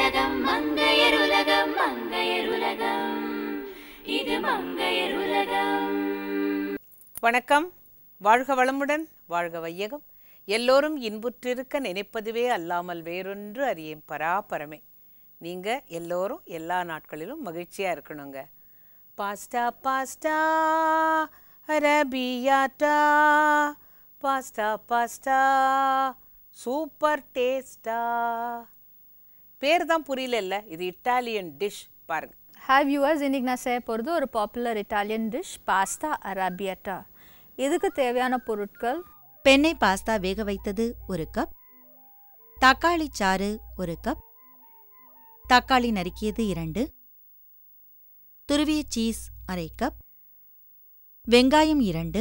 மங்கையருலகம் மங்கையருலகம் மங்கையருலகம் இது மங்கையருலகம் வணக்கம் வாழ்க வளமுடன் வாழ்க வையகம் எல்லோரும் இன்புற்றிருக்க நினைப்பதுவே அல்லாமல் வேறொன்று அறியேன் பராபரமே நீங்க எல்லோரும் எல்லா நாட்களிலும் மகிழ்ச்சியா இருக்கணுங்க பாஸ்டா பாஸ்டா அரபியாட்டா பாஸ்டா பாஸ்டா சூப்பர் டேஸ்டா பேர் தான் புரியல இது இட்டாலியன் டிஷ் பாருங்க ஹாய் வியூவர்ஸ் இன்றைக்கி நான் செய்ய போகிறது ஒரு popular Italian dish pasta arrabbiata இதுக்கு தேவையான பொருட்கள் பெண்ணை பாஸ்தா வேக வைத்தது ஒரு கப் தக்காளி சாறு ஒரு கப் தக்காளி நறுக்கியது இரண்டு துருவிய சீஸ் அரை கப் வெங்காயம் இரண்டு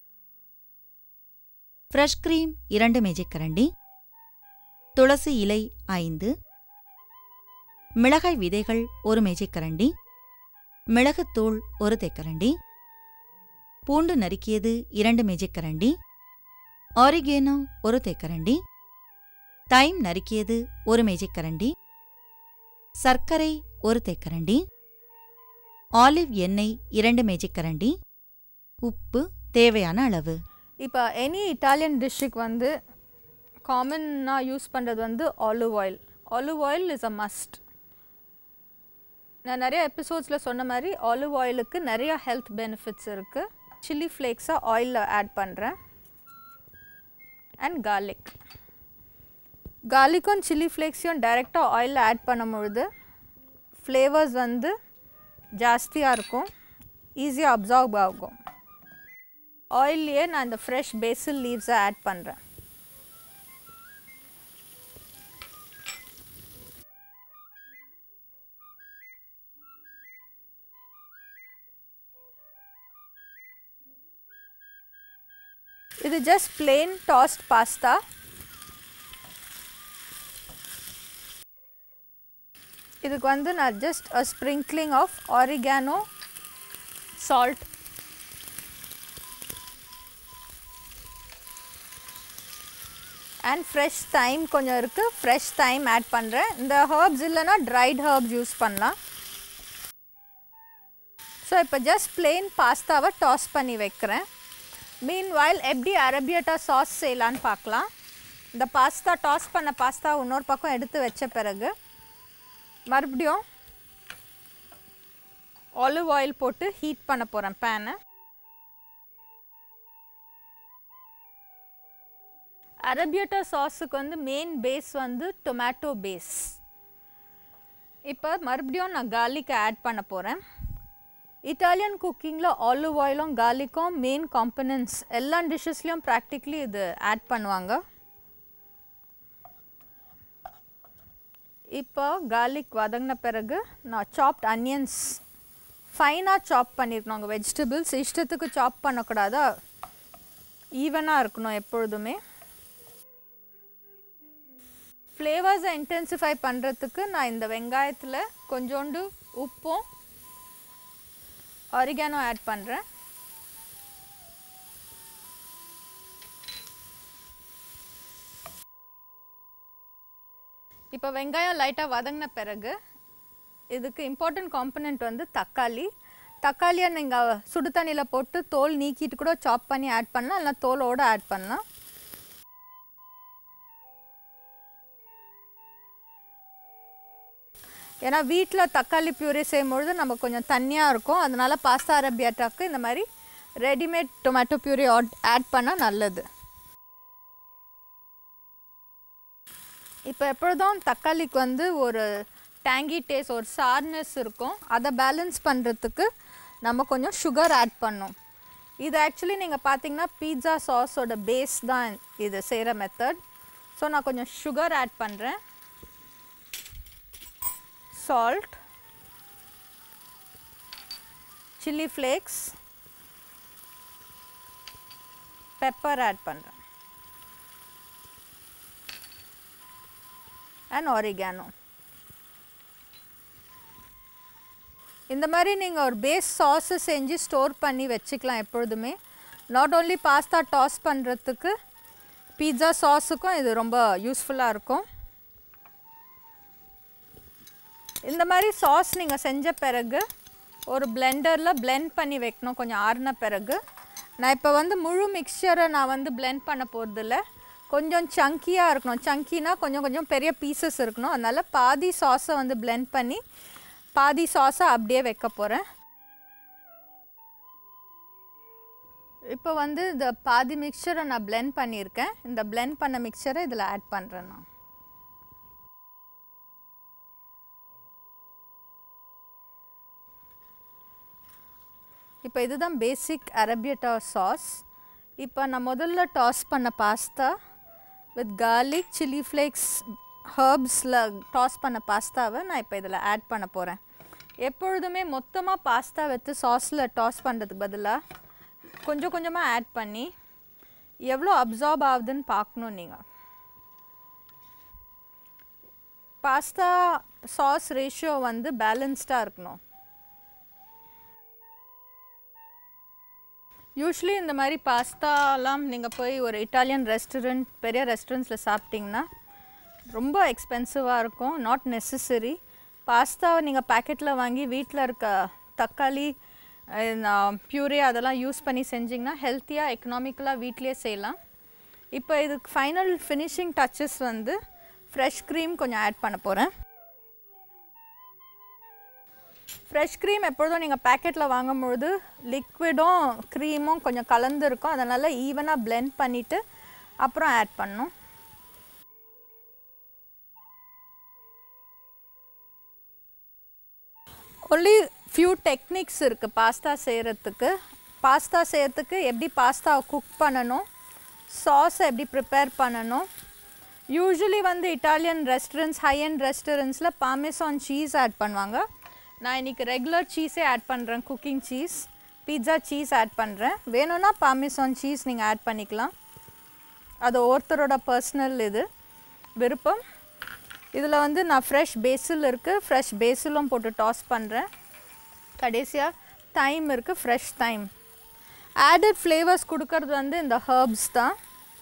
ஃப்ரெஷ் கிரீம் இரண்டு மேஜைக்கரண்டி துளசி இலை ஐந்து மிளகாய் விதைகள் ஒரு மேஜைக்கரண்டி மிளகுத்தூள் ஒரு தேக்கரண்டி பூண்டு நறுக்கியது இரண்டு மேஜைக்கரண்டி ஆரிகேனோ ஒரு தேக்கரண்டி தைம் நறுக்கியது ஒரு மேஜைக்கரண்டி சர்க்கரை ஒரு தேக்கரண்டி ஆலிவ் எண்ணெய் இரண்டு மேஜைக்கரண்டி உப்பு தேவையான அளவு இப்போ எனி இட்டாலியன் டிஷ்ஷுக்கு வந்து காமனாக யூஸ் பண்ணுறது வந்து olive oil olive oil is a must நான் நிறைய எபிசோட்ஸில் சொன்ன மாதிரி ஆலிவ் ஆயிலுக்கு நிறைய ஹெல்த் பெனிஃபிட்ஸ் இருக்குது சில்லி ஃப்ளேக்ஸை ஆயிலில் ஆட் பண்ணுறேன் அண்ட் garlic கார்லிக்கும் சில்லி ஃப்ளேக்ஸையும் டைரெக்டாக ஆயிலில் ஆட் பண்ணும் பொழுது ஃப்ளேவர்ஸ் வந்து ஜாஸ்தியாக இருக்கும் ஈஸியாக அப்சார்ப் ஆகும் ஆயில்லையே நான் இந்த ஃப்ரெஷ் பேசில் லீவ்ஸை ஆட் பண்ணுறேன் இது ஜஸ்ட் பிளெயின் டாஸ்ட் பாஸ்தா இதுக்கு வந்து நான் just a sprinkling of oregano salt and fresh thyme கொஞ்சம் இருக்குது ஃப்ரெஷ் தைம் ஆட் பண்ணுறேன் இந்த ஹர்ப்ஸ் இல்லைன்னா ட்ரைட் ஹர்ப்ஸ் யூஸ் பண்ணலாம் ஸோ இப்போ ஜஸ்ட் plain பாஸ்தாவை டாஸ் பண்ணி வைக்கிறேன் மீன் வாயில் எப்படி அரபியட்டா சாஸ் செய்யலான்னு பார்க்கலாம் இந்த பாஸ்தா டாஸ் பண்ண பாஸ்தா இன்னொரு பக்கம் எடுத்து வச்ச பிறகு மறுபடியும் ஆலிவ் ஆயில் போட்டு ஹீட் பண்ண போகிறேன் பேனை அரபியட்டா சாஸுக்கு வந்து மெயின் பேஸ் வந்து டொமேட்டோ பேஸ் இப்போ மறுபடியும் நான் கார்லிக்கை ஆட் பண்ண போகிறேன் இட்டாலியன் குக்கிங்கில் ஆலிவ் ஆயிலும் கார்லிக்கும் மெயின் காம்பனன்ட்ஸ் எல்லா டிஷ்ஷஸ்லேயும் ப்ராக்டிக்லி இது ஆட் பண்ணுவாங்க இப்போ கார்லிக் வதங்கின பிறகு நான் சாப்ட் அனியன்ஸ் ஃபைனாக சாப் பண்ணியிருக்கணும் வெஜிடபிள்ஸ் இஷ்டத்துக்கு சாப் பண்ணக்கூடாதா ஈவனாக இருக்கணும் எப்பொழுதுமே ஃப்ளேவர்ஸை இன்டென்சிஃபை பண்ணுறதுக்கு நான் இந்த வெங்காயத்தில் கொஞ்சோண்டு உப்பும் ஆரிகானோ ஆட் பண்ணுறேன் இப்போ வெங்காயம் லைட்டாக வதங்கின பிறகு இதுக்கு இம்பார்ட்டன்ட் காம்பனண்ட் வந்து தக்காளி தக்காளியை நீங்கள் சுடு தண்ணியில் போட்டு தோல் நீக்கிட்டு கூட சாப் பண்ணி ஆட் பண்ணலாம் இல்லைனா தோலோடு ஆட் பண்ணலாம் ஏன்னா வீட்டில் தக்காளி பியூரி செய்யும்பொழுது நம்ம கொஞ்சம் தண்ணியாக இருக்கும் அதனால பாஸ்தா அரபியாட்டாக்கு இந்த மாதிரி ரெடிமேட் டொமேட்டோ பியூரி ஆட் பண்ணால் நல்லது இப்போ எப்பொழுதும் தக்காளிக்கு வந்து ஒரு டேங்கி டேஸ்ட் ஒரு சார்னஸ் இருக்கும் அதை பேலன்ஸ் பண்ணுறதுக்கு நம்ம கொஞ்சம் சுகர் ஆட் பண்ணோம் இது ஆக்சுவலி நீங்கள் பார்த்தீங்கன்னா பீட்சா சாஸோட பேஸ் தான் இது செய்கிற மெத்தட் ஸோ நான் கொஞ்சம் சுகர் ஆட் பண்ணுறேன் salt chilli flakes pepper add பண்ணுறேன் அண்ட் ஆரிகானோ இந்த மாதிரி நீங்கள் ஒரு பேஸ் சாஸை செஞ்சு ஸ்டோர் பண்ணி வச்சுக்கலாம் எப்பொழுதுமே நாட் ஓன்லி பாஸ்தா டாஸ் பண்ணுறதுக்கு பீட்சா சாஸுக்கும் இது ரொம்ப யூஸ்ஃபுல்லாக இருக்கும் இந்த மாதிரி சாஸ் நீங்கள் செஞ்ச பிறகு ஒரு பிளெண்டரில் blend பண்ணி வைக்கணும் கொஞ்சம் ஆறின பிறகு நான் இப்போ வந்து முழு மிக்சரை நான் வந்து blend பண்ண போகிறதில்ல கொஞ்சம் சங்கியாக இருக்கணும் சங்கினா கொஞ்சம் கொஞ்சம் பெரிய பீசஸ் இருக்கணும் அதனால் பாதி சாஸை வந்து blend பண்ணி பாதி சாஸை அப்படியே வைக்க போகிறேன் இப்போ வந்து இந்த பாதி மிக்சரை நான் blend பண்ணியிருக்கேன் இந்த blend பண்ண மிக்சரை இதில் ஆட் பண்ணுறேன் நான் இப்போ இதுதான் பேசிக் அரபியட்டா சாஸ் இப்போ நான் முதல்ல டாஸ் பண்ண pasta with garlic chilli flakes ஹர்ப்ஸில் டாஸ் பண்ண பாஸ்தாவை நான் இப்போ இதில் ஆட் பண்ண போகிறேன் எப்பொழுதுமே மொத்தமாக பாஸ்தா வைத்து சாஸில் டாஸ் பண்ணுறதுக்கு பதிலாக கொஞ்சம் கொஞ்சமாக ஆட் பண்ணி எவ்வளோ அப்சார்ப் ஆகுதுன்னு பார்க்கணும் நீங்கள் பாஸ்தா சாஸ் ரேஷியோ வந்து பேலன்ஸ்டாக இருக்கணும் யூஸ்வலி இந்த மாதிரி பாஸ்தாலாம் நீங்கள் போய் ஒரு இட்டாலியன் ரெஸ்டாரண்ட் பெரிய ரெஸ்டாரண்ட்ஸில் சாப்பிட்டிங்கன்னா ரொம்ப எக்ஸ்பென்சிவாக இருக்கும் நாட் நெசசரி பாஸ்தாவை நீங்கள் பேக்கெட்டில் வாங்கி வீட்டில் இருக்க தக்காளி பியூரே அதெல்லாம் யூஸ் பண்ணி செஞ்சிங்கன்னா ஹெல்த்தியாக எக்கனாமிக்கலாக வீட்லேயே செய்யலாம் இப்போ இதுக்கு ஃபைனல் ஃபினிஷிங் டச்சஸ் வந்து ஃப்ரெஷ் க்ரீம் கொஞ்சம் ஆட் பண்ண போகிறேன் ஃப்ரெஷ் க்ரீம் எப்பொழுதும் நீங்கள் பேக்கெட்டில் வாங்கும்பொழுது லிக்விடும் க்ரீமும் கொஞ்சம் கலந்து இருக்கும் அதனால் ஈவனாக blend பண்ணிவிட்டு அப்புறம் ஆட் பண்ணணும் ஒன்லி ஃபியூ டெக்னிக்ஸ் இருக்குது பாஸ்தா செய்கிறதுக்கு பாஸ்தா செய்கிறதுக்கு எப்படி பாஸ்தாவை குக் பண்ணணும் சாஸை எப்படி ப்ரிப்பேர் பண்ணணும் யூஸ்வலி வந்து இட்டாலியன் ரெஸ்டாரண்ட்ஸ் ஹை அண்ட் ரெஸ்டாரண்ட்ஸில் பாமேசான் சீஸ் ஆட் பண்ணுவாங்க நான் இன்றைக்கி ரெகுலர் சீஸே ஆட் பண்ணுறேன் cooking cheese pizza cheese add பண்ணுறேன் வேணும்னா பாமேசான் சீஸ் நீங்கள் ஆட் பண்ணிக்கலாம் அது ஒருத்தரோட பர்சனல் இது விருப்பம் இதில் வந்து நான் ஃப்ரெஷ் பேசில் இருக்குது ஃப்ரெஷ் பேசிலும் போட்டு டாஸ் பண்ணுறேன் கடைசியாக டைம் இருக்குது ஃப்ரெஷ் டைம் ஆடட் ஃப்ளேவர்ஸ் கொடுக்கறது வந்து இந்த ஹர்ப்ஸ் தான்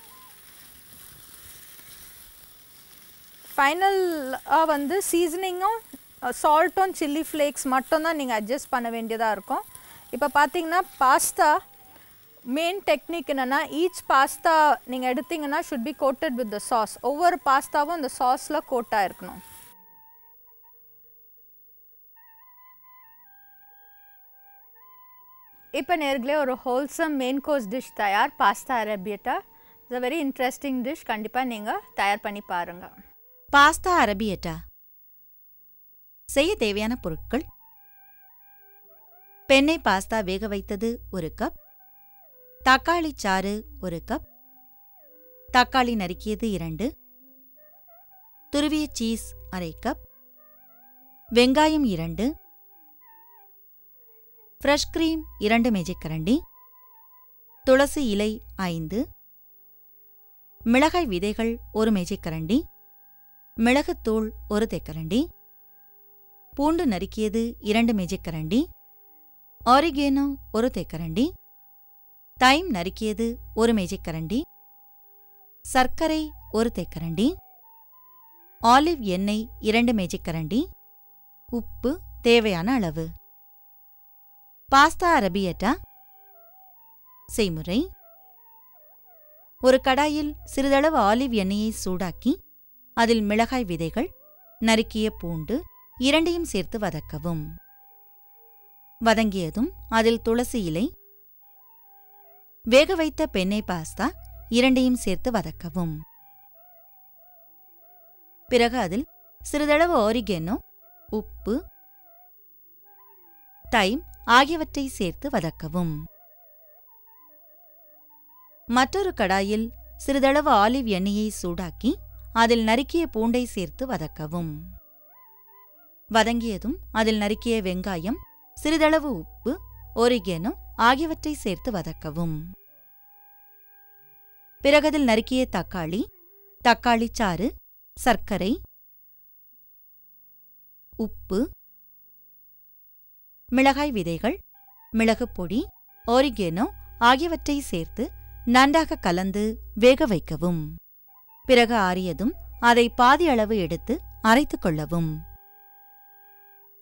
ஃபைனலாக வந்து சீசனிங்கும் சால்ட்டும் சில்லி ஃப்ளேக்ஸ் மட்டும்தான் நீங்கள் அட்ஜஸ்ட் பண்ண வேண்டியதாக இருக்கும் இப்போ பார்த்தீங்கன்னா பாஸ்தா மெயின் டெக்னிக் என்னென்னா ஈச் பாஸ்தா நீங்கள் எடுத்தீங்கன்னா should be coated with the sauce ஒவ்வொரு பாஸ்தாவும் இந்த சாஸில் கோட்டாக இருக்கணும் இப்போ நேர்களே ஒரு ஹோல்சம் மெயின் கோர்ஸ் டிஷ் தயார் pasta arrabbiata it's a very interesting dish கண்டிப்பாக நீங்கள் தயார் பண்ணி பாருங்கள் பாஸ்தா அரபியட்டா செய்ய தேவையான பொருட்கள் பெண்ணை பாஸ்தா வேக வைத்தது ஒரு கப் தக்காளி சாறு ஒரு கப் தக்காளி நறுக்கியது இரண்டு துருவிய சீஸ் அரை கப் வெங்காயம் இரண்டு ஃப்ரெஷ் கிரீம் இரண்டு மேஜைக்கரண்டி துளசி இலை ஐந்து மிளகாய் விதைகள் ஒரு மேஜைக்கரண்டி மிளகுத்தூள் ஒரு தேக்கரண்டி பூண்டு நறுக்கியது இரண்டு மேஜைக்கரண்டி ஆரிகேனோ ஒரு தேக்கரண்டி தைம் நறுக்கியது ஒரு மேஜைக்கரண்டி சர்க்கரை ஒரு தேக்கரண்டி ஆலிவ் எண்ணெய் இரண்டு மேஜைக்கரண்டி உப்பு தேவையான அளவு பாஸ்தா அரபியட்டா செய்முறை ஒரு கடாயில் சிறிதளவு ஆலிவ் எண்ணெயை சூடாக்கி அதில் மிளகாய் விதைகள் நறுக்கிய பூண்டு இரண்டையும் சேர்த்து வதக்கவும் வதங்கியதும் அதில் துளசி இலை வேக வைத்த பெண்ணை பாஸ்தா இரண்டையும் சேர்த்து வதக்கவும் பிறகு அதில் சிறிதளவு ஆரிகேனோ உப்பு தைம் ஆகியவற்றை சேர்த்து வதக்கவும் மற்றொரு கடாயில் சிறிதளவு ஆலிவ் எண்ணெயை சூடாக்கி அதில் நறுக்கிய பூண்டை சேர்த்து வதக்கவும் வதங்கியதும் அதில் நறுக்கிய வெங்காயம் சிறிதளவு உப்பு ஒரிகேனோ ஆகியவற்றை சேர்த்து வதக்கவும் பிறகதில் நறுக்கிய தக்காளி தக்காளி சாறு சர்க்கரை உப்பு மிளகாய் விதைகள் மிளகுப் பொடி ஒரிகேனோ ஆகியவற்றை சேர்த்து நன்றாக கலந்து வேக வைக்கவும் பிறகு ஆறியதும் அதை பாதி அளவு எடுத்து அரைத்துக் கொள்ளவும்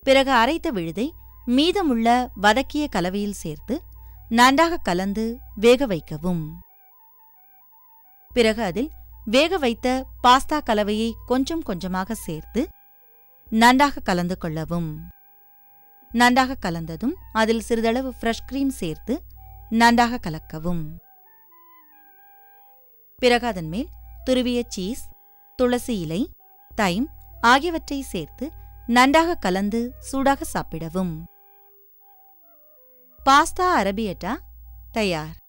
பிறகு அரைத்த விழுதை மீதமுள்ள வதக்கிய கலவையில் சேர்த்து நன்றாக கலந்து வேக வைக்கவும் பிறகு அதில் வேக வைத்த பாஸ்தா கலவையை கொஞ்சம் கொஞ்சமாக சேர்த்து நன்றாக கலந்து கொள்ளவும் நன்றாக கலந்ததும் அதில் சிறிதளவு ஃப்ரெஷ் கிரீம் சேர்த்து நன்றாக கலக்கவும் பிறகு அதன் மேல் துருவிய சீஸ் துளசி இலை தைம் ஆகியவற்றை சேர்த்து நன்றாக கலந்து சூடாக சாப்பிடவும் பாஸ்தா அரபியட்டா தயார்